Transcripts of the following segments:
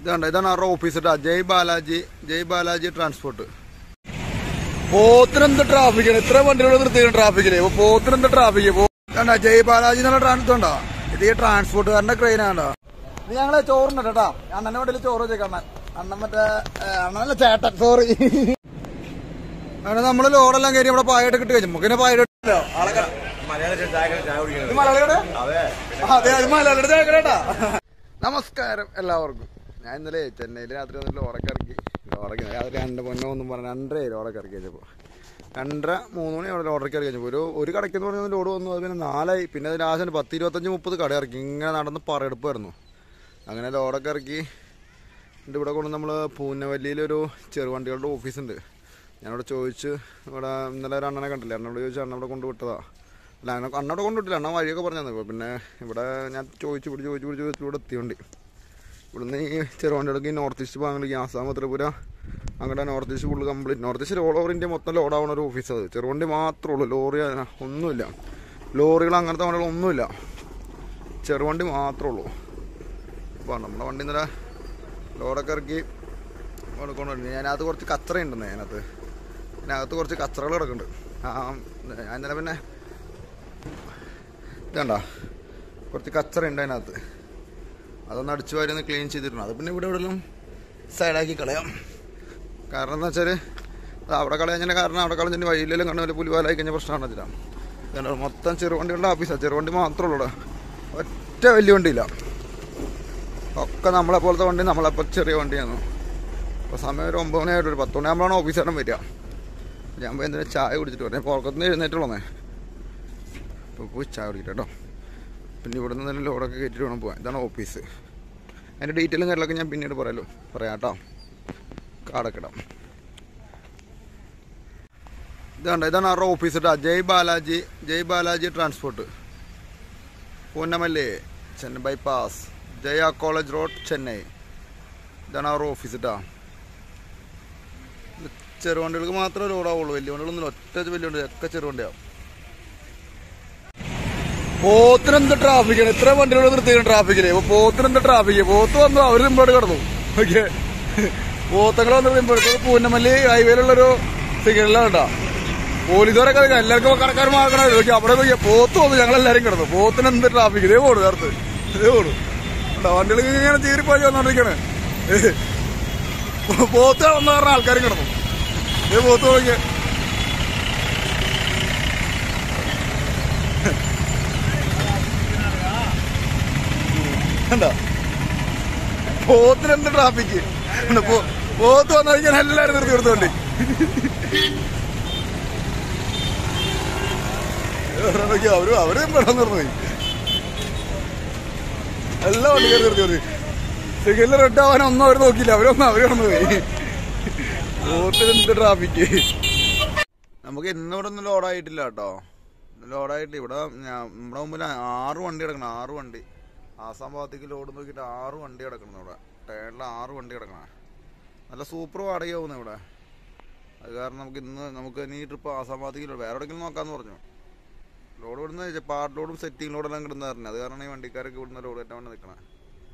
ഇതാണ് ഇതാണ് അവരുടെ ഓഫീസ് കേട്ടോ ജയ് ബാലാജി ജയ് ബാലാജി ട്രാൻസ്പോർട്ട് പോത്തിനെന്ത് ട്രാഫിക്കാണ് ഇത്ര വണ്ടികൾ നിർത്തിയാണ് ട്രാഫിക്കില് അപ്പൊ പോത്തിനെന്ത് ട്രാഫിക് കണ്ട ജയ് ബാലാജി എന്നുള്ള ട്രാൻസ്പോർട്ട് ഉണ്ടോ ഇത് ഈ ട്രാൻസ്പോർട്ടുകാരന്റെ ക്രെയിൻ ആണോ ഇത് ഞങ്ങള് ചോറുണ്ട് കേട്ടോ അണ്ണന്റെ വീട്ടിൽ ചോറ് വെച്ചേക്കാം അണ്ണൻ അണ്ണൻ മറ്റേ ഏ, അണ്ണനല്ല ചേട്ടൻ സോറി അങ്ങനെ നമ്മള് ലോഡെല്ലാം കയറി ഇവിടെ പായിട്ട് കിട്ടി വെച്ചു നമുക്ക് പായിട്ട് കിട്ടില്ലോ ആളെ കാണാം. ഇത് മലയാളിയുടെ അതെ അത് മലയാളിയുടെ ചായ കേട്ടാ നമസ്കാരം എല്ലാവർക്കും ഞാൻ ഇന്നലെ ചെന്നൈയിൽ രാത്രി വന്നിട്ട് ലോറൊക്കെ ഇറക്കി ലോറൊക്കെ രാത്രി രണ്ട് പൊന്നോ ഒന്നും പറഞ്ഞ രണ്ടര ലോറൊക്കെ ഇറക്കി വെച്ചപ്പോൾ രണ്ടര മൂന്ന് മണി അവിടെ ലോറൊക്കെ ഇറക്കി വെച്ചപ്പോൾ ഒരു ഒരു കടയ്ക്ക് എന്ന് പറഞ്ഞാൽ ലോഡ് വന്നു അത് പിന്നെ നാലായി പിന്നെ അത് ലാസ്റ്റ് പത്ത് ഇരുപത്തഞ്ച് മുപ്പത് കട ഇറക്കി ഇങ്ങനെ നടന്ന് പറയെടുപ്പായിരുന്നു അങ്ങനെ ലോറൊക്കെ ഇറക്കി എന്നിട്ട് ഇവിടെ കൊണ്ട് നമ്മൾ പൂന്നവല്ലിയിലൊരു ചെറുവണ്ടികളുടെ ഓഫീസുണ്ട് ഞാനിവിടെ ചോദിച്ച് ഇവിടെ ഇന്നലെ ഒരു അണ്ണനെ കണ്ടില്ല അണ്ണനോട് ചോദിച്ചു അണ്ണ ഇവിടെ കൊണ്ടുവിട്ടതാ അല്ല അണ്ണ അണ്ണവിടെ കൊണ്ടുവിട്ടില്ല അണ്ണ വഴിയൊക്കെ പറഞ്ഞു തന്നു പിന്നെ ഇവിടെ ഞാൻ ചോദിച്ചു ഇവിടെ ചോദിച്ചു ഇവിടെ ചോദിച്ചു ഇവിടെ എത്തിയോണ്ട് ഇവിടുന്ന് ഈ ചെറുവണ്ടികൾക്ക് ഈ നോർത്ത് ഈസ്റ്റ് ഭാഗങ്ങളിലേക്ക് ആസാം ത്രിപുര അങ്ങോട്ട് north east full complete north east all over India മൊത്തം ലോഡ് ആവുന്ന ഒരു ഓഫീസ് അത് ചെറുവണ്ടി മാത്രമേ ഉള്ളൂ ലോറി അങ്ങനെ ഒന്നുമില്ല ലോറികൾ അങ്ങനത്തെ വണ്ടികൾ ഒന്നുമില്ല ചെറുവണ്ടി മാത്രമേ ഉള്ളൂ അപ്പോൾ നമ്മുടെ വണ്ടി ഇന്നലെ ലോഡൊക്കെ ഇറക്കി അവിടെ കൊണ്ടുവരുന്നു അതിനകത്ത് കുറച്ച് കച്ചറ ഉണ്ടെന്ന് അതിനകത്ത് അതിനകത്ത് കുറച്ച് കച്ചറകൾ കിടക്കുന്നുണ്ട് ആ ഞാൻ ഇന്നലെ പിന്നെ ഇതണ്ട കുറച്ച് കച്ചറ ഉണ്ട് അതിനകത്ത് അതൊന്ന് അടിച്ചു വാരി ഒന്ന് ക്ലീൻ ചെയ്തിട്ടുണ്ട് അത് പിന്നെ ഇവിടെ എവിടെയെങ്കിലും സൈഡാക്കി കളയാം കാരണം എന്താ വെച്ചാൽ അത് അവിടെ കളയാൻ കാരണം അവിടെ കളഞ്ഞിട്ട് വഴിയിലെല്ലാം കണ്ട പോലെ പുലിവാലായി കഴിഞ്ഞ പ്രശ്നമാണ് വെച്ചിട്ടാ ഇതുണ്ട് മൊത്തം ചെറുവണ്ടികളുടെ ഓഫീസാണ് ചെറുവണ്ടി മാത്രമേ ഉള്ളൂ ഇവിടെ ഒറ്റ വലിയ വണ്ടിയില്ല ഒക്കെ നമ്മളെ പോലത്തെ വണ്ടി നമ്മളെപ്പോൾ ചെറിയ വണ്ടിയാണ് അപ്പോൾ സമയം ഒരു ഒമ്പത് മണിയായിട്ട് ഒരു പത്ത് മണിയാകുമ്പോഴാണ് ഓഫീസേട്ടൻ വരിക ഞാൻ പോയി എന്തിനാ ചായ കുടിച്ചിട്ട് വരാം പുറത്തുനിന്ന് എഴുന്നേറ്റുള്ളന്നേ അപ്പോൾ പോയി ചായ കുടിക്കട്ടെ കേട്ടോ പിന്നെ ഇവിടെ നിന്ന് തന്നെ ലോഡൊക്കെ കയറ്റിട്ട് വേണം പോകാൻ ഇതാണ് ഓഫീസ് അതിൻ്റെ ഡീറ്റെയിലും കാര്യങ്ങളൊക്കെ ഞാൻ പിന്നീട് പറയാലോ പറയാം കേട്ടോ കാടൊക്കെ ഇടാം ഇതാണ് ഇതാണ് അവരുടെ ഓഫീസ് കേട്ടോ Jai Balaji Jai Balaji transport Poonamallee Chennai bypass Jaya college road Chennai ഇതാണ് അവരുടെ ഓഫീസ് കേട്ടോ ഇത് ചെറുവണ്ടികൾക്ക് മാത്രമേ ലോഡാവുള്ളൂ വലിയ വണ്ടികളൊന്നും ഒറ്റ വലിയ വണ്ടി ഒക്കെ ചെറുവണ്ടിയാവും പോത്തിനെന്ത് ട്രാഫിക്കാണ് ഇത്ര വണ്ടികൾ നിർത്തിയാണ് ട്രാഫിക്കില് അപ്പൊ പോത്തിനെന്ത് ട്രാഫിക് പോത്ത് വന്നു അവര് മുമ്പോട്ട് കിടന്നു ഓക്കെ പോത്തങ്ങൾ വന്നു ഇമ്പോഴത്തെ പൂന്നമല്ലി ഹൈവേയിലുള്ളൊരു സിഗ്നലാണ് കേട്ടോ പോലീസുകാരൊക്കെ അറിയാം. എല്ലാവർക്കും കടക്കാർ മാർക്കണ നോക്കി അവിടെ നോക്കിയാ പോത്ത് വന്നു ഞങ്ങൾ എല്ലാരും കിടന്നു പോത്തിന് എന്ത് ട്രാഫിക് ഇതേ പോണു നേരത്ത് ഇതേ പോണു കണ്ടോ വണ്ടികൾ ഇങ്ങനെ ചീറിപ്പായി വന്നോണ്ടിരിക്കണേ പോത്ത് വന്ന പറഞ്ഞ ആൾക്കാരും കിടന്നു ഇതേ പോത്ത് നോക്കിയേ കണ്ടോ പോത്തിനെന്ത് ട്രാഫിക് കണ്ടോ? പോ- പോത്ത് വന്നു കഴിഞ്ഞാൽ എല്ലാരും നിർത്തി കൊടുത്തോണ്ട് അവര് അവര് പെടാൻ നിർന്നു പോയി എല്ലാ വണ്ടിക്കാരും നിർത്തി കൊടുത്തു സിഗ്നൽ റെഡ് ആവാൻ ഒന്നും അവർ നോക്കിയില്ല അവരൊന്നും അവര് കടന്നു പോയി പോത്തിനെന്ത് ട്രാഫിക് നമുക്ക് ഇന്നിവിടെ ഒന്നും ലോഡായിട്ടില്ല കേട്ടോ ലോഡായിട്ട് ഇവിടെ ഞാൻ നമ്മുടെ മുമ്പിൽ ആറ് വണ്ടി കിടക്കണം ആറ് വണ്ടി ആസാം ഭാഗത്തേക്ക് ലോഡ് നോക്കിയിട്ട് ആറ് വണ്ടി കിടക്കണം ഇവിടെ ടയറിൽ ആറ് വണ്ടി കിടക്കണം നല്ല സൂപ്പർ വാടകയാവുന്നു ഇവിടെ അത് കാരണം നമുക്ക് ഇന്ന് നമുക്ക് ഇനി ഈ ട്രിപ്പ് ആസാം ഭാഗത്തേക്ക് ലോഡ് വേറെ എവിടെയെങ്കിലും നോക്കാമെന്ന് പറഞ്ഞു ലോഡ് ഇവിടുന്ന് പാർട്ട് ലോഡും സെറ്റിംഗ് ലോഡെല്ലാം കിടന്ന് പറഞ്ഞു അത് കാരണം ഈ വണ്ടിക്കാരൊക്കെ ഇവിടുന്ന് ലോഡ് കയറ്റാൻ വേണ്ടി നിൽക്കണം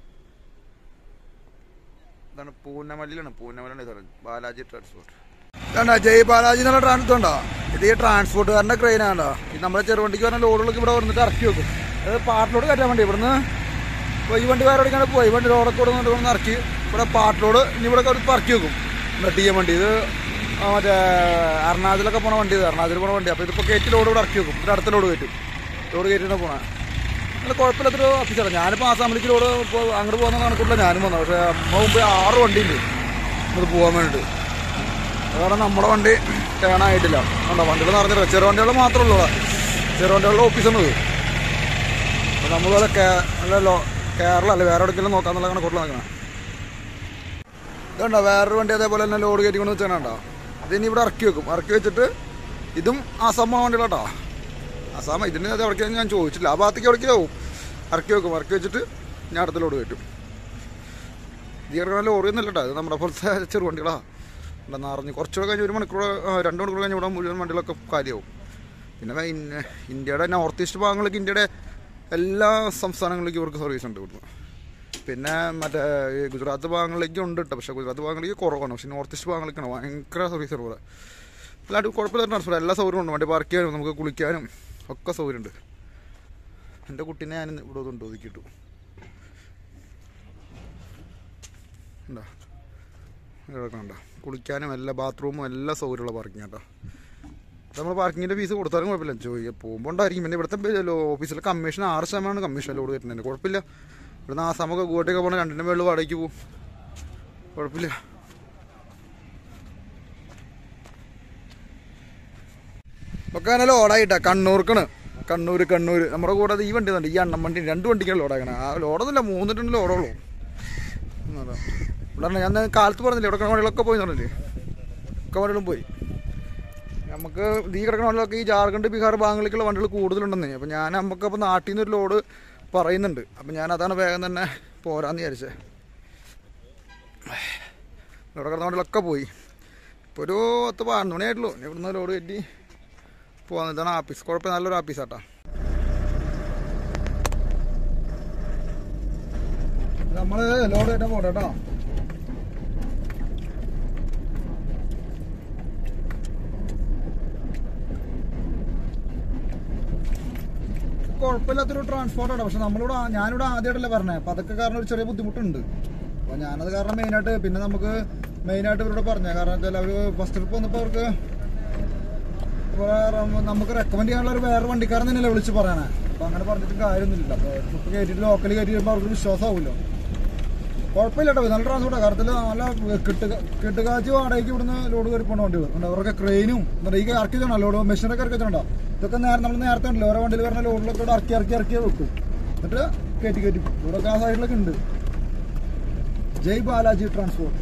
ഇതാണ് പൂന്നമല്ലിയാണ് പൂന്നമല്ലിയാണ് ഈ സ്ഥലം ബാലാജി ട്രാൻസ്പോർട്ട് ഇതാണ്ടാ ജയ് ബാലാജി എന്നുള്ള ട്രാൻസ്പോർട്ട് ഉണ്ടോ ഇത് ഈ ട്രാൻസ്പോർട്ടുകാരൻ്റെ ക്രെയിൻ ആണോ ഇത് നമ്മുടെ ചെറുവണ്ടിക്ക് പറഞ്ഞ ലോഡുകളൊക്കെ ഇവിടെ വന്നിട്ട് ഇറക്കി വെക്കും അത് പാട്ടിലോട് കയറ്റാൻ വേണ്ടി ഇവിടുന്ന് ഇപ്പോൾ ഈ വണ്ടി വേറെ പോയി വണ്ടി ലോഡൊക്കെ ഇവിടെ നിന്ന് ഇവിടെ ഇറക്കി ഇവിടെ പാട്ടിലോട് ഇനി ഇവിടെ ഇപ്പം ഇറക്കി വെക്കും ടി എം വണ്ടി ഇത് ആ മറ്റേ എറണാകുളത്തിലൊക്കെ പോണ വണ്ടി ഇത് എറണാകുളത്തിൽ പോണ വണ്ടി അപ്പോൾ ഇതിപ്പോൾ കയറ്റി ലോഡ് ഇവിടെ ഇറക്കി വെക്കും ഇവിടെ അടുത്ത ലോഡ് കയറ്റും ലോഡ് കയറ്റിട്ട് പോണേ നല്ല കുഴപ്പമില്ലാത്തൊരു ഓഫീസാണ് ഞാനിപ്പോൾ ആസാമിലേക്ക് ലോഡ് ഇപ്പോൾ അങ്ങോട്ട് പോകുന്ന കണക്കൂട്ടില്ല ഞാനും വന്നത് പക്ഷേ അമ്മ മുമ്പ് ആറ് വണ്ടിയുണ്ട് ഇത് പോകാൻ വേണ്ടിയിട്ട് അതുകാരണം നമ്മുടെ വണ്ടി ടേൺ ആയിട്ടില്ല ഉണ്ടോ വണ്ടികൾ നിറഞ്ഞില്ല ചെറു വണ്ടികൾ മാത്രമേ ഉള്ളൂ ഇവിടെ. ചെറു വണ്ടികളുടെ ഓഫീസാണ് ഇത് അപ്പോൾ നമ്മൾ പോലെ അല്ലല്ലോ കേരള അല്ല വേറെ എവിടെയെങ്കിലും നോക്കാന്നുള്ള കണക്കൂട്ടിൽ നിൽക്കണം ഇതുണ്ടോ വേറൊരു വണ്ടി അതേപോലെ തന്നെ ലോഡ് കയറ്റി കൊണ്ട് വെച്ചാണോ ഇതിനി ഇവിടെ ഇറക്കി വെക്കും ഇറക്കി വെച്ചിട്ട് ഇതും ആസാം വണ്ടികളാട്ടോ ആസാം ഇതിന് അത് എവിടേക്കാണ് ഞാൻ ചോദിച്ചില്ല ആ ഭാഗത്തേക്ക് എവിടേക്കും ആവും ഇറക്കി വെക്കും ഇറക്കി വെച്ചിട്ട് ഞാൻ അടുത്ത ലോഡ് കയറ്റും ഇത് കിടക്കുന്ന ലോറിയൊന്നും ഇല്ല കേട്ടോ ഇത് നമ്മുടെ പോലത്തെ ചെറുവണ്ടികളാ ഇവിടെ നിറഞ്ഞ് കുറച്ചുകൂടെ കഴിഞ്ഞ് ഒരു മണിക്കൂർ ആ, രണ്ട് മണിക്കൂർ കഴിഞ്ഞ് ഇവിടെ മുഴുവൻ വണ്ടികളൊക്കെ കാര്യമാവും പിന്നെ വേ- ഇന്ന- ഇന്ത്യയുടെ നോർത്ത് ഈസ്റ്റ് ഭാഗങ്ങളിലേക്ക് ഇന്ത്യയുടെ എല്ലാ സംസ്ഥാനങ്ങളിലേക്കും ഇവർക്ക് സർവീസ് ഉണ്ട് ഇവിടുന്ന് പിന്നെ മറ്റേ ഈ ഗുജറാത്ത് ഭാഗങ്ങളിലേക്ക് ഉണ്ട് കേട്ടോ പക്ഷേ ഗുജറാത്ത് ഭാഗങ്ങളിലേക്ക് കുറവാണ് പക്ഷേ നോർത്ത് ഈസ്റ്റ് ഭാഗങ്ങളിലേക്കാണ് ഭയങ്കര സർവീസ് സർവർ അല്ലാണ്ട് കുഴപ്പമില്ല ട്രാൻസ്പോർട്ട് എല്ലാ സൗകര്യവും ഉണ്ട് വണ്ടി പാർക്ക് ചെയ്യാനും നമുക്ക് കുളിക്കാനും ഒക്കെ സൗകര്യമുണ്ട് എൻ്റെ കുട്ടീനെ ഞാൻ ഇവിടെ കൊണ്ട് ഒതുക്കിയിട്ടു ഉണ്ടോ ഇവിടെ കണ്ട കുളിക്കാനും എല്ലാ ബാത്റൂമും എല്ലാ സൗകര്യമുള്ള പാർക്കിംഗ് കേട്ടോ നമ്മൾ പാർക്കിങ്ങിൻ്റെ ഫീസ് കൊടുത്താലും കുഴപ്പമില്ല ചോദിക്കുക പോകുമ്പോൾ ഉണ്ടായിരിക്കും പിന്നെ ഇവിടുത്തെ ഓഫീസിലെ കമ്മീഷൻ ആറ് ശതമാനമാണ് കമ്മീഷൻ ലോഡ് വരുന്നതിന് കുഴപ്പമില്ല ഇവിടുന്ന് ആസാമൊക്കെ ഗുവാഹട്ടിയൊക്കെ പോകണം രണ്ടിൻ്റെ മേളിൽ വാടകയ്ക്ക് പോകും കുഴപ്പമില്ല ഒക്കെ അങ്ങനെ ലോഡായിട്ടാ കണ്ണൂർക്കാണ് കണ്ണൂർ കണ്ണൂർ നമ്മുടെ കൂടെ ഈ വണ്ടി ഉണ്ട് ഈ അണ്ണം വണ്ടി രണ്ട് വണ്ടിക്കാണ് ലോഡാക്കണേ ആ ലോഡൊന്നുമില്ല മൂന്ന് രണ്ട് ലോഡുള്ളൂ ഇവിടെ പറഞ്ഞ ഞാൻ കാലത്ത് പറഞ്ഞില്ലേ ഇവിടെ കിടക്കുന്ന വണ്ടികളൊക്കെ പോയി പറഞ്ഞില്ലേ ഒക്കെ വണ്ടികളും പോയി നമുക്ക് ഈ കിടക്കുന്ന വണ്ടികളൊക്കെ ഈ ജാർഖണ്ഡ് ബീഹാർ ഭാഗങ്ങളിലേക്കുള്ള വണ്ടികൾ കൂടുതലുണ്ടെന്നേ അപ്പം ഞാൻ നമുക്ക് അപ്പോൾ നാട്ടിൽ നിന്ന് ഒരു ലോഡ് പറയുന്നുണ്ട് അപ്പം ഞാൻ അതാണ് വേഗം തന്നെ പോരാന്ന് വിചാരിച്ചത് ഇവിടെ കിടന്ന വണ്ടികളൊക്കെ പോയി ഇപ്പോൾ ഒരു പത്ത് പതിനൊന്ന് മണിയായിട്ടുള്ളൂ ഇനി ഇവിടുന്ന് ലോഡ് കയറ്റി പോകാൻ ഇതാണ് ആപ്പീസ് കുഴപ്പമില്ല നല്ലൊരു ആപ്പീസാട്ടാ നമ്മൾ ലോഡ് കയറ്റാൻ പോട്ടെ കേട്ടോ കുഴപ്പമില്ലാത്തൊരു ട്രാൻസ്പോർട്ടാണ് പക്ഷെ നമ്മളിവിടെ ആ- ഞാനിവിടെ ആദ്യമായിട്ടല്ലേ പറഞ്ഞത് അപ്പം അതൊക്കെ കാരണം ഒരു ചെറിയ ബുദ്ധിമുട്ടുണ്ട് അപ്പോൾ ഞാനത് കാരണം മെയിനായിട്ട് പിന്നെ നമുക്ക് മെയിനായിട്ട് ഇവരോട് പറഞ്ഞ കാരണം വെച്ചാൽ അവർ ഫസ്റ്റ് ട്രിപ്പ് വന്നപ്പോൾ അവർക്ക് വേറെ നമുക്ക് റെക്കമെൻഡ് ചെയ്യാനുള്ള ഒരു വേറെ വണ്ടിക്കാരൻ തന്നെയല്ലേ വിളിച്ച് പറയാനേ അപ്പം അങ്ങനെ പറഞ്ഞിട്ട് കാര്യമൊന്നുമില്ല അപ്പോൾ ട്രിപ്പ് കയറ്റിയിട്ട് ലോക്കൽ കയറ്റി വരുമ്പോൾ അവർക്ക് വിശ്വാസമാവുമല്ലോ കുഴപ്പമില്ല കേട്ടോ നല്ല ട്രാൻസ്പോർട്ടാണ് കാര്യത്തിൽ നല്ല കിട്ടുക കിട്ടുകാച്ചി വാടകയ്ക്ക് ഇവിടുന്ന് ലോഡ് കയറി പോകുന്ന വണ്ടികൾ ഉണ്ട് അവർക്ക് ക്രെയിനും എന്നിട്ട് ഈ ഇറക്കി വെച്ചോ ലോഡ് മെഷീനൊക്കെ ഇറക്കി വെച്ചോണ്ടോ ഇതൊക്കെ നേരെ നമ്മൾ നേരത്തെ ഉണ്ടല്ലോ ഓരോ വണ്ടിയിൽ വരുന്ന ലോഡിലൊക്കെ ഇവിടെ ഇറക്കി ഇറക്കി ഇറക്കി വെക്കും എന്നിട്ട് കയറ്റി കയറ്റി പോകും. ഇവിടെയൊക്കെ ആ സൈഡിലൊക്കെ ഉണ്ട് ജയ് ബാലാജി ട്രാൻസ്പോർട്ട്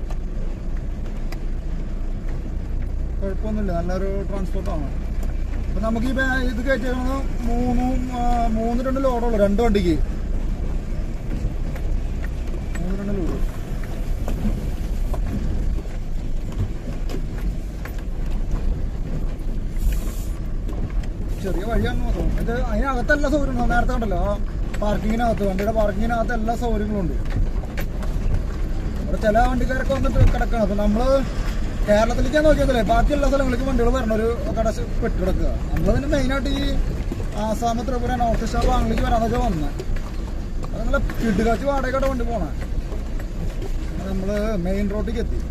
കുഴപ്പമൊന്നുമില്ല നല്ലൊരു ട്രാൻസ്പോർട്ടാണ് അപ്പം നമുക്ക് ഈ ബാ- ഇത് കയറ്റിയത് മൂന്നും ആ, മൂന്ന് രണ്ട് ലോഡുള്ളൂ രണ്ട് വണ്ടിക്ക് മൂന്ന് രണ്ട് ലോഡ് ചെറിയ വഴിയാണ് മാത്രം ഇത് അതിനകത്ത് എല്ലാ സൗകര്യങ്ങളും ഉണ്ട്. നേരത്തെ കണ്ടല്ലോ ആ പാർക്കിങ്ങിനകത്ത് വണ്ടിയുടെ പാർക്കിങ്ങിനകത്ത് എല്ലാ സൗകര്യങ്ങളും ഉണ്ട് ഇവിടെ ചില വണ്ടിക്കാരൊക്കെ വന്നിട്ട് കിടക്കണം അപ്പൊ നമ്മള് കേരളത്തിലേക്ക് നോക്കിയതല്ലേ ബാക്കി എല്ലാ സ്ഥലങ്ങളിലേക്കും വണ്ടികൾ വരണ ഒരു കട പെട്ട് കിടക്കുക നമ്മളതിന് മെയിനായിട്ട് ഈ ആസാം ത്രിപുര നോർത്ത് ഈസ്റ്റ് ഭാഗങ്ങളിലേക്ക് വരാന്നൊക്കെ വന്നത് അത് നല്ല കിടുകാച്ചി വാടകയുടെ വണ്ടി പോണേ അത് നമ്മള് മെയിൻ റോഡിലേക്ക് എത്തി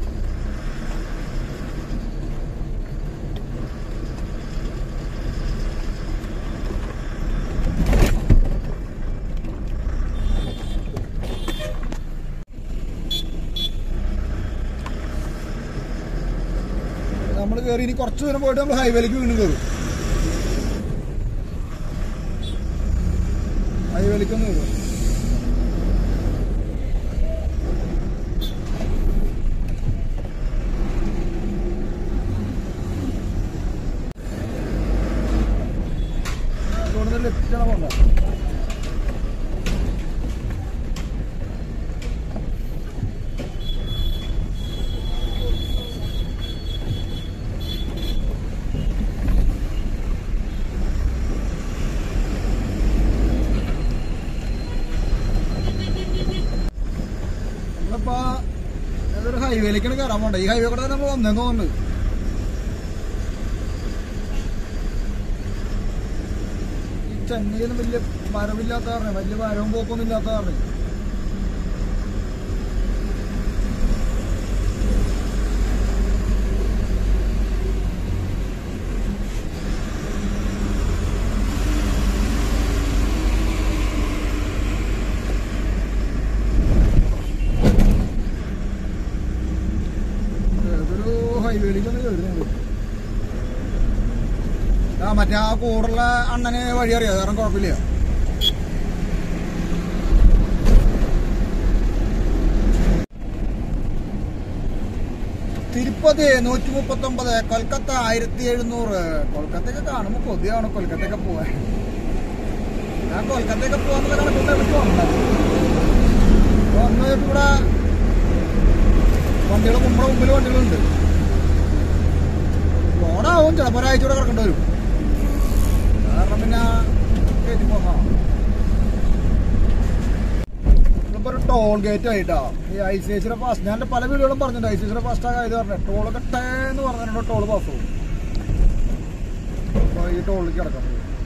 നമ്മൾ കയറി ഇനി കുറച്ച് ദൂരം പോയിട്ട് നമ്മൾ ഹൈവേയിലേക്ക് വീണ്ടും കയറും ഹൈവേയിലേക്ക് ഒന്ന് കയറും ഇവിടുന്ന് ലെഫ്റ്റാണ് പോകണ്ട നമ്മളിപ്പോ ഏതൊരു ഹൈവേയിലേക്കാണ് കയറാൻ പോണ്ട ഈ ഹൈവേ കൂടെ നമ്മൾ വന്നേന്ന് തോന്നുന്നുണ്ട് ഈ ചെന്നൈയിൽ വലിയ മരമില്ലാത്ത കാരണം വലിയ മരവും പോക്കൊന്നും ഇല്ലാത്ത കാരണം ഏതൊരു ഹൈവേയിലേക്കാണ് കയറുന്നത് ആ മറ്റേ ആ കൂടുള്ള അണ്ണന് വഴി അറിയാം കാരണം കുഴപ്പമില്ല തിരുപ്പതി നൂറ്റി മുപ്പത്തി ഒമ്പത് കൊൽക്കത്ത ആയിരത്തി എഴുന്നൂറ് കൊൽക്കത്തയൊക്കെ കാണുമ്പോ കൊതിയാണ് കൊൽക്കത്തയൊക്കെ പോവാൻ ഞാൻ കൊൽക്കത്തയൊക്കെ പോകാന്നുള്ള കണക്കൂടെ വിളിച്ചു വന്നത് വന്ന് ഇവിടെ വണ്ടികൾ നമ്മുടെ മുമ്പിൽ വണ്ടികളുണ്ട് ലോഡാവും ചിലപ്പോൾ ഒരാഴ്ച കൂടെ കിടക്കേണ്ടി വരും കാരണം പിന്നെ കയറ്റി പോകാം ഇപ്പൊ ഒരു ടോൾ ഗേറ്റ് ആയിട്ടാ ഈ ഐ സി എസിയുടെ ഫാസ്റ്റ് ഞാൻ പല വീടുകളും പറഞ്ഞിട്ടുണ്ട് ഐ സി എസിയുടെ ഫാസ്റ്റ് ആയത് പറഞ്ഞത് ടോളൊക്കെ ടേന്ന് പറഞ്ഞിട്ടുണ്ടോ ടോൾ പാസ് പോകും അപ്പൊ ഈ ടോളിലേക്ക് കിടക്കാം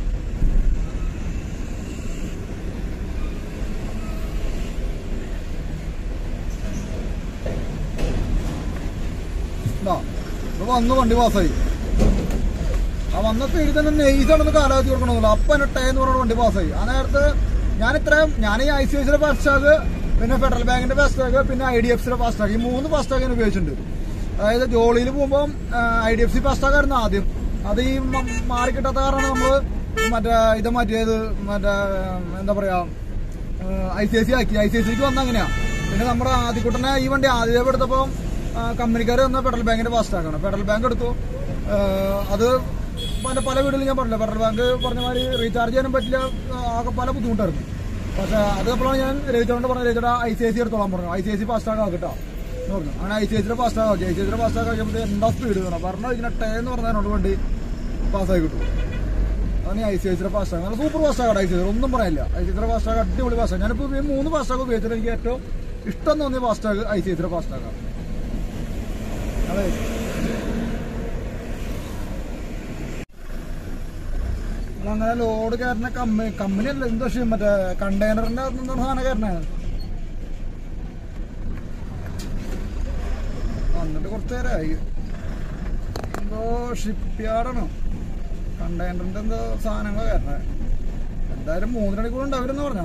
ഇതാ, ഇപ്പൊ വന്ന് വണ്ടി പാസ്സായി ആ വന്ന സ്പീഡിൽ തന്നെ നെയ്സാണെന്ന് കാലാവധി കൊടുക്കണമെന്നില്ല അപ്പൊ എന്നെ ടേ എന്ന് പറഞ്ഞ വണ്ടി പാസ്സായി ആ നേരത്ത് ഞാൻ ഇത്രയും ഞാൻ ഈ ഐ സി ഐസിയുടെ ഫാസ്റ്റാഗ് പിന്നെ ഫെഡറൽ ബാങ്കിന്റെ ഫാസ്റ്റാഗ് പിന്നെ ഐ ഡി എഫ് സിയുടെ ഫാസ്റ്റാഗ് ഈ മൂന്ന് ഫാസ്റ്റാഗ് ഞാൻ ഉപയോഗിച്ചിട്ടുണ്ട് അതായത് ജോളിയിൽ പോകുമ്പോൾ I D F C FASTag ആയിരുന്നു ആദ്യം അത് ഈ മ- മാറി കിട്ടാത്ത കാരണം നമ്മള് മറ്റേ ഇത് മാറ്റിയത് മറ്റേ എന്താ പറയാ ഐ സി ഐ സി ആക്കി ഐ സി ഐ സിക്ക് വന്ന അങ്ങനെയാ പിന്നെ നമ്മുടെ ആദ്യക്കുട്ടനെ ഈ വണ്ടി ആദ്യം എടുത്തപ്പോൾ കമ്പനിക്കാർ വന്ന ഫെഡറൽ ബാങ്കിന്റെ ഫാസ്റ്റാഗാണ് ഫെഡറൽ ബാങ്ക് എടുത്തു ആ, അത് പല പല വീടുകളിൽ ഞാൻ പറഞ്ഞില്ല ഫെഡറൽ ബാങ്ക് പറഞ്ഞ മാതിരി റീചാർജ് ചെയ്യാനും പറ്റില്ല ആ, ആകെ പല ബുദ്ധിമുട്ടായിരുന്നു പക്ഷെ അത് അപ്പോഴാണ് ഞാൻ രജിച്ചോണ്ട് പറഞ്ഞ രജിച്ചോടാ ഐ സി ഐ സി എടുത്തോളാൻ പറഞ്ഞു I C I C FASTag ആക്കിട്ടോ എന്ന് പറഞ്ഞു അങ്ങനെ ഐ സി ഐ സിയുടെ ഫാസ്റ്റാഗ് ആക്കി ഐ സി ഐ സിയുടെ ഫാസ്റ്റാഗ് ആക്കിയപ്പോൾ എന്താ സ്പീഡ് വേണം പറഞ്ഞു ഇങ്ങനെ ടേ എന്ന് പറഞ്ഞതിനോട് വേണ്ടി പാസ്സായി കിട്ടും അതാണ് ഐ സി ഐ സിയുടെ ഫാസ്റ്റാഗ് നല്ല super FASTag I C I ഒന്നും പറയാനില്ല ഐ സി ഐ സിയുടെ ഫാസ്റ്റാഗ് അടിപൊളി ഫാസ്റ്റാഗ് ഞാനിപ്പോൾ ഈ മൂന്ന് ഫാസ്റ്റാഗ് ഉപയോഗിച്ചിട്ട് എനിക്ക് ഏറ്റവും ഇഷ്ടം തോന്നിയ ഫാസ്റ്റാഗ് ഐ സി ഐ സിയുടെ ഫാസ്റ്റാഗാണ് അതെ അങ്ങനെ ലോഡ് കയറുന്ന കമ്പനി കമ്പനി അല്ല എന്തോ പക്ഷേ മറ്റേ കണ്ടെയ്നറിന്റെ എന്തോ സാധനം കയറണേ വന്നിട്ട് കുറച്ച് നേരമായി എന്തോ ഷിപ്പ് യാർഡാണോ കണ്ടെയ്നറിന്റെ എന്തോ സാധനങ്ങൾ കയറണേ എന്തായാലും മൂന്ന് മണിക്കൂർ ഉണ്ടാവരുന്ന് പറഞ്ഞ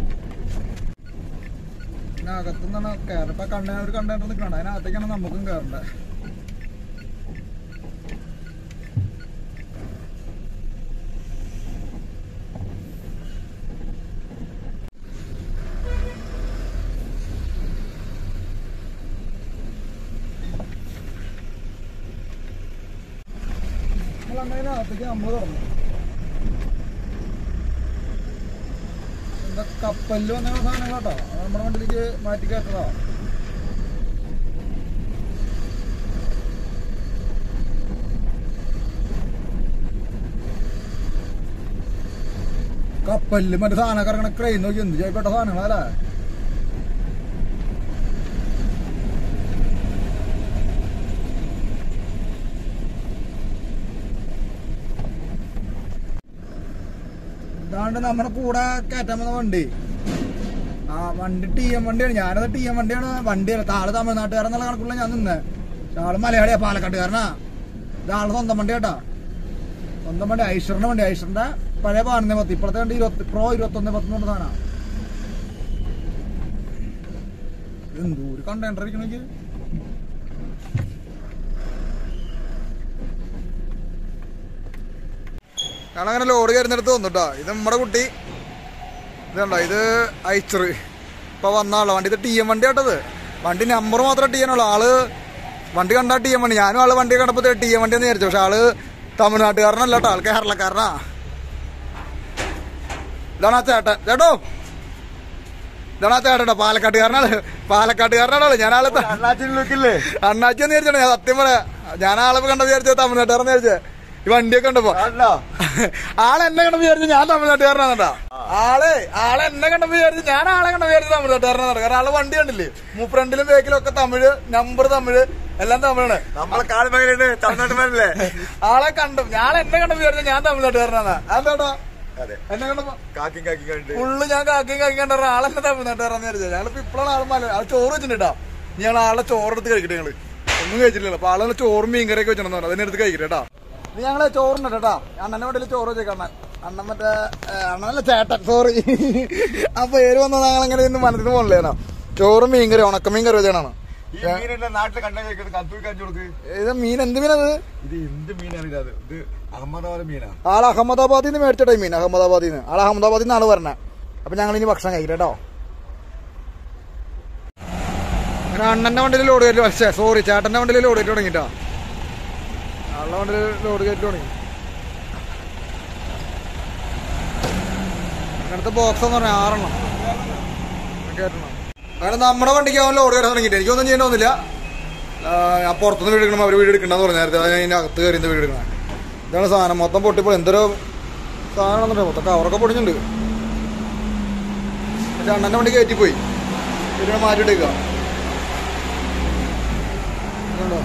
പിന്നെ അകത്തുനിന്നാണ് കയറി ഇപ്പൊ കണ്ടെയ്നർ ഒരു കണ്ടെയ്നർ നിൽക്കണ്ട അതിനകത്തേക്കാണ് നമുക്കും കയറണ്ടേ നമ്മളങ്ങനെ അകത്തേക്ക് നമ്മൾ തുറന്നു എന്താ കപ്പലിൽ വന്ന സാധനങ്ങളാട്ടോ അത് നമ്മുടെ വണ്ടിയിലേക്ക് മാറ്റി കയറ്റതാ കപ്പലില് മറ്റേ സാധനമൊക്കെ ഇറങ്ങണ ക്രെയിൻ നോക്കി എന്ത് ചെയ്യപ്പെട്ട സാധനങ്ങളല്ലേ ഇതാണ്ട് നമ്മുടെ കൂടെ കയറ്റാൻ വന്ന വണ്ടി ആ വണ്ടി ടി എം വണ്ടിയാണ് ഞാനത് ടി എം വണ്ടിയാണ് വണ്ടിയല്ല താള് തമിഴ്നാട്ടുകാരെന്നുള്ള കണക്കുള്ള ഞാൻ നിന്നേ പക്ഷെ ആള് മലയാളിയാ പാലക്കാട്ടുകാരനാ ഇതാള് സ്വന്തം വണ്ടി കേട്ടാ സ്വന്തം വണ്ടി ഐശ്വറിന്റെ വണ്ടി ഐശ്വറിന്റെ പഴയ പതിനൊന്ന് പത്ത് ഇപ്പോഴത്തെ വണ്ടി ഇരുപത്തി പ്രോ ഇരുപത്തൊന്ന് പത്ത് കൊണ്ട് സാധന എന്തൂര് കണ്ടെയ്നർ ഇരിക്കണെങ്കിൽ ഞാനങ്ങനെ ലോഡ് കയറുന്നിടത്ത് വന്നുട്ടോ ഇത് നമ്മുടെ കുട്ടി ഇതുണ്ടോ ഇത് ഐച്ചർ ഇപ്പൊ വന്ന ആളാ വണ്ടി ഇത് ടി എം വണ്ടി ആട്ടത് വണ്ടി നമ്പർ മാത്രമേ ടി എന്നുള്ളൂ ആള് വണ്ടി കണ്ടാ ടി എം വണ്ടി ഞാനും ആള് വണ്ടി കണ്ടപ്പോ ടി എം വണ്ടി എന്ന് വിചാരിച്ചു പക്ഷെ ആള് തമിഴ്നാട്ടുകാരനല്ല കേട്ടോ ആൾ കേരളക്കാരനാ ഇതാണ് ആ ചേട്ടൻ ചേട്ടോ ഇതാണ് ആ ചേട്ടട്ടോ പാലക്കാട്ടുകാരനാണ് പാലക്കാട്ടുകാരനാണോ ഞാൻ ആള് ത- അണ്ണാച്ചില്ലേ അണ്ണാച്ചി എന്ന് വിചാരിച്ചോ ഞാൻ സത്യം പറയാ ഞാൻ ആളെ കണ്ടപ്പോ വിചാരിച്ചത് തമിഴ്നാട്ടുകാരെന്ന് വിചാരിച്ചേ ഈ വണ്ടിയൊക്കെ കണ്ടപ്പോ അല്ലോ ആളെന്നെ കണ്ടപ്പോ വിചാരിച്ചു ഞാൻ തമിഴ്നാട്ടുകാരനാണ് ആളെ ആളെ എന്നെ കണ്ടപ്പോ വിചാരിച്ചു ഞാൻ ആളെ കണ്ടപ്പോ വിചാരിച്ചു തമിഴ്നാട്ടുകാരനാണ് കാരണം ആളെ വണ്ടി കണ്ടില്ലേ ഫ്രണ്ടിലും ബാക്കിലും ഒക്കെ തമിഴ് നമ്പർ തമിഴ് എല്ലാം തമിഴാണ് നമ്മളെ കാൽമകനുണ്ട് തമിഴ്നാട്ടുകാരല്ലേ ആളെ കണ്ടു ഞാൻ എന്നെ കണ്ടപ്പോ വിചാരിച്ചു ഞാൻ തമിഴ്നാട്ടുകാരനാണ് അതെന്താ അതെ എന്നെ കണ്ടപ്പോ കാക്കി കാക്കി കണ്ട് ഫുള്ള് ഞാൻ കാക്കിയും കാക്കി കണ്ട ആളെന്നെ തമിഴ്നാട്ടുകാരെന്ന് വിചാരിച്ചു ഞങ്ങളിപ്പോ ഇപ്പോഴാണ് ആൾ മല ആൾ ചോറ് വെച്ചിട്ടാ ഞങ്ങൾ ആളെ ചോറെടുത്ത് കഴിക്കട്ടെ ഞങ്ങള് ഒന്നും കഴിച്ചിട്ടില്ല അപ്പൊ ആളെ ചോറും മീൻകറിയൊക്കെ വെച്ചിട്ടുണ്ടെന്ന് പറഞ്ഞു അതിനെടുത്ത് കഴിക്കട്ടെ കേട്ടാ ഇത് ഞങ്ങള് ചോറിനിട്ട് കേട്ടാ അണ്ണന്റെ വീട്ടിൽ ചോറ് വെച്ചേക്കാം അണ്ണൻ അണ്ണൻ മറ്റേ ഏ, അണ്ണനല്ല ചേട്ടൻ സോറി ആ പേര് വന്ന ഞങ്ങൾ അങ്ങനെ ഇന്ന് മനസ്സിൽ പോകണില്ലേനോ ചോറും മീൻകറി ഉണക്കമീൻ കറി വെച്ചാണ് ഈ മീനിന്റെ നാട്ടിൽ കണ്ടാ കത്തൂർ കാഞ്ചു കൊടുക്ക് ഇത് മീൻ എന്ത് മീനത് ഇത് എന്ത് മീനാണ് ഇത് ഇത് അഹമ്മദാബാദ് മീനാ ആൾ അഹമ്മദാബാദിൽ നിന്ന് മേടിച്ച ടൈം മീൻ അഹമ്മദാബാദിൽ നിന്ന് ആൾ അഹമ്മദാബാദിൽ നിന്നാണ് പറഞ്ഞത് അപ്പൊ ഞങ്ങൾ ഇനി ഭക്ഷണം കഴിക്കട്ടെ കേട്ടോ അങ്ങനെ അണ്ണന്റെ വണ്ടിയിൽ ലോഡ് കയറ്റി പക്ഷേ സോറി ചേട്ടന്റെ വണ്ടിയിൽ ലോഡ് കയറ്റി തുടങ്ങിട്ടോ ആളുടെ വണ്ടിയിൽ ലോഡ് കയറ്റി തുടങ്ങി അങ്ങനത്തെ ബോക്സ് എന്ന് പറഞ്ഞാൽ ആറെണ്ണം കയറ്റണം അങ്ങനെ നമ്മുടെ വണ്ടിക്ക് അവൻ ലോഡ് കയറാൻ തുടങ്ങിയിട്ട് എനിക്കൊന്നും ചെയ്യേണ്ടതൊന്നുമില്ല ആ, ഞാൻ പുറത്തുനിന്ന് വീട് എടുക്കണം അവർ വീട് എടുക്കണ്ടെന്ന് പറഞ്ഞു നേരത്തെ അത് അതിന് അകത്ത് കയറി വീട് എടുക്കണം ഇതാണ് സാധനം മൊത്തം പൊട്ടിപ്പോ എന്തൊരു സാധനം മൊത്തം കവറൊക്കെ പൊടിഞ്ഞിട്ടുണ്ട് എന്നിട്ട് അണ്ണന്റെ വണ്ടി കയറ്റിപ്പോയി ഇതിനെ മാറ്റിയിട്ടേക്കുക കണ്ടോ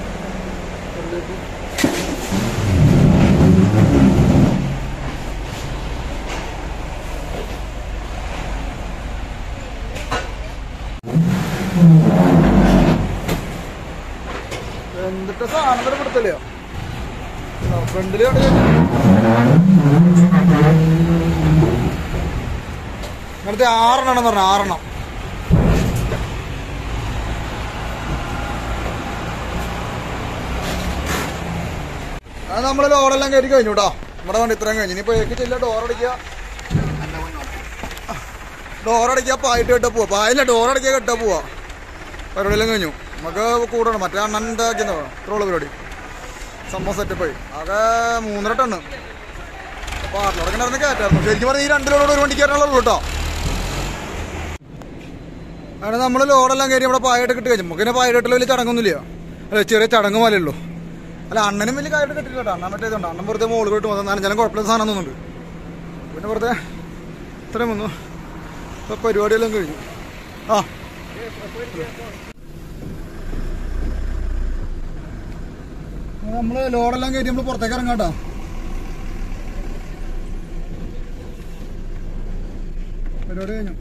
എന്നിട്ട് സാധനം തന്നെ കൊടുത്തില്ല ഫ്രണ്ടില് കണ്ടു ഇങ്ങനത്തെ ആറെണ്ണം പറഞ്ഞു ആറെണ്ണം അത് നമ്മള് ലോഡെല്ലാം കയറി കഴിഞ്ഞു കേട്ടോ നമ്മുടെ വണ്ടി ഇത്രയും കഴിഞ്ഞു ഇനിയിപ്പോ ഏക്ക് ചെല്ല ഡോറടിക്കുക ഡോറടിക്കുക പായിട്ട് കെട്ടാ പോവാ പായില്ല ഡോറടിക്കുക കെട്ടാ പോവാ പരിപാടിയെല്ലാം കഴിഞ്ഞു നമുക്ക് കൂടണം മറ്റേ അണ്ണൻ എന്താക്കിയെന്നോ ഇത്രയുള്ള പരിപാടി സംഭവം സെറ്റപ്പായി ആകെ മൂന്നര ടണ്ണ് അപ്പൊ ആറിലോടൊക്കെ നടന്ന് കയറ്റായിരുന്നു ശരിക്കും പറഞ്ഞാൽ ഈ രണ്ട് ലോഡ് ഒരു വണ്ടി കയറാനുള്ളൂ കേട്ടോ അങ്ങനെ നമ്മൾ ലോഡെല്ലാം കയറി നമ്മുടെ പായിട്ട് കിട്ടി കഴിഞ്ഞു നമുക്ക് പിന്നെ പായ കെട്ടിൽ വലിയ ചടങ്ങൊന്നുമില്ല അല്ല ചെറിയ ചടങ്ങ് പോലെയുള്ളൂ അല്ല അണ്ണനും വലിയ കാര്യമായിട്ട് കെട്ടില്ല കേട്ടോ അണ്ണൻ മറ്റേ ഇതുണ്ട് അണ്ണൻ വെറുതെ മോള് പോയിട്ട് വന്നു നനഞ്ഞാലും കുഴപ്പമില്ല സാധനം തോന്നുന്നുണ്ട് പിന്നെ വെറുതെ ഇത്രയും വന്നു ഇപ്പൊ പരിപാടിയെല്ലാം കഴിഞ്ഞു ആ നമ്മള് ലോഡെല്ലാം കയറ്റി നമ്മള് പുറത്തേക്ക് ഇറങ്ങാം കേട്ടോ പരിപാടി കഴിഞ്ഞു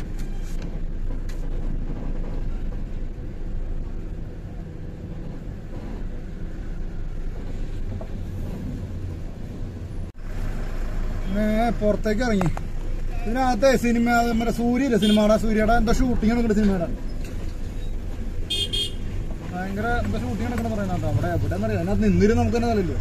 പിന്നെ പുറത്തേക്ക് ഇറങ്ങി ഇതിനകത്തെ സിനിമ മറ്റേ സൂര്യയില്ലേ സിനിമയുടെ സൂര്യയുടെ എന്താ ഷൂട്ടിംഗ് നടക്കുന്ന സിനിമയുടെ ഭയങ്കര എന്താ ഷൂട്ടിംഗ് നടക്കണം പറയുന്നത് അവിടെ എവിടെ എന്നറിയാം അതിനകത്ത് നിന്നിരും നമുക്ക് തന്നെ തലല്ലോ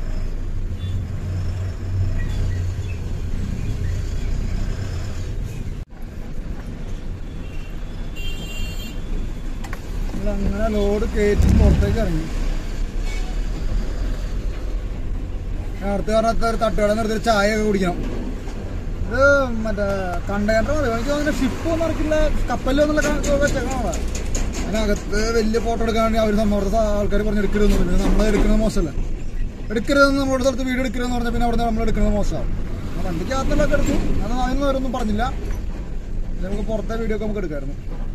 അങ്ങനെ ലോഡ് കയറ്റി പുറത്തേക്ക് ഇറങ്ങി നേരത്തെ പറഞ്ഞ ഒരു തട്ടുകട നിർത്തി ഒരു ചായ ഒക്കെ കുടിക്കണം ഇത് മറ്റേ കണ്ടെയ്നർ മതി എനിക്ക് തോന്നുന്നു ഷിപ്പ് ഒന്നും നടക്കില്ല കപ്പലിലൊന്നുള്ള വെച്ചേക്കണം അതിനകത്ത് വലിയ ഫോട്ടോ എടുക്കാൻ വേണ്ടി അവർ സമ്മർദ്ദ ആൾക്കാർ പറഞ്ഞ് എടുക്കരുതെന്ന് പിന്നെ നമ്മൾ എടുക്കുന്നത് മോശമല്ല എടുക്കരുതെന്ന് നമ്മളോട് സ്ഥലത്ത് വീഡിയോ എടുക്കരുതെന്ന് പറഞ്ഞാൽ പിന്നെ അവിടെ നമ്മൾ എടുക്കുന്നത് മോശമാവും ആ വണ്ടിക്കകത്തുള്ളതൊക്കെ എടുത്തു അത് അതിനൊന്നും അവരൊന്നും പറഞ്ഞില്ല ഇത് നമുക്ക് പുറത്തെ വീഡിയോ ഒക്കെ നമുക്ക് എടുക്കായിരുന്നു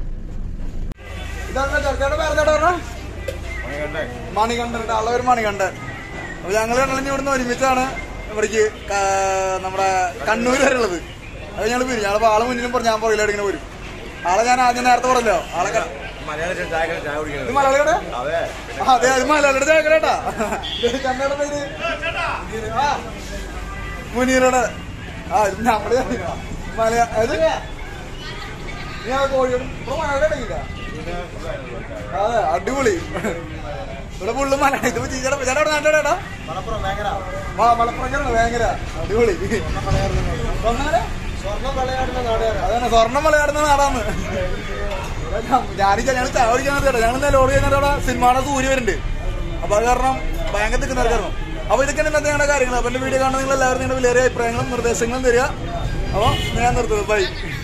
ഇതാണ് ചെറുക്കയുടെ പേരെന്താ പറഞ്ഞ മണികണ്ഠൻ ആളെ ഒരു മണികണ്ഠൻ അപ്പൊ ഞങ്ങൾ രണ്ടാളും ഇവിടുന്ന് ഒരുമിച്ചാണ് ഇവിടേക്ക് ക- നമ്മുടെ കണ്ണൂർ വരെ ഉള്ളത് അത് ഞങ്ങൾ വരും ഞങ്ങൾ ആളെ മുന്നിലും പറഞ്ഞു ഞാൻ പുറകിൽ ഇങ്ങനെ വരും ആളെ ഞാൻ ആദ്യം നേരത്തെ പറഞ്ഞല്ലോ ആളെ ക- മലയാളത്തിൽ ചായ ചായ ഇത് കുടിക്കുന്നത് മലയാളിയുടെ അതെ ആ, അതെ അത് മലയാളിയുടെ ചായക്കടേട്ടാ കന്നഡ പേര് ആ മുനീറുടെ ആ ഇത് നമ്മുടെ മലയാ അത് ഞാൻ കോഴിയോട് ഇവിടെ മലയാളം ഇല്ല അതെ അടിപൊളി ഇവിടെ ഫുള്ള് മല ഇത് ചേട്ടാ ചേട്ടാ അവിടെ നാട്ടിലേടാ മലപ്പുറം ഭയങ്കര ആ മലപ്പുറക്കാരാണ് ഭയങ്കര അടിപൊളി സ്വർണ്ണാരെ? അതാണ് സ്വർണ്ണം വിളയാടുന്ന നാടാന്ന് ഞാനില്ല ഞങ്ങൾ ചായ കുടിക്കാൻ കേട്ടോ ഞങ്ങൾ ഇന്നലെ ലോഡ് ചെയ്യുന്നത് അവിടെ സിനിമയുടെ സൂര്യ വരുന്നുണ്ട് അപ്പൊ അത് കാരണം ഭയങ്കര തിക്കുന്ന കാരണം അപ്പൊ ഇതൊക്കെയാണ് ഇന്നത്തെ ഞങ്ങളുടെ കാര്യങ്ങൾ അപ്പൊ എന്റെ വീഡിയോ കാണുന്ന നിങ്ങൾ എല്ലാവരും നിങ്ങളുടെ വിലയേറിയ അഭിപ്രായങ്ങളും നിർദ്ദേശങ്ങളും തരിക അപ്പൊ ഞാൻ നിർത്തുന്നത് ബൈ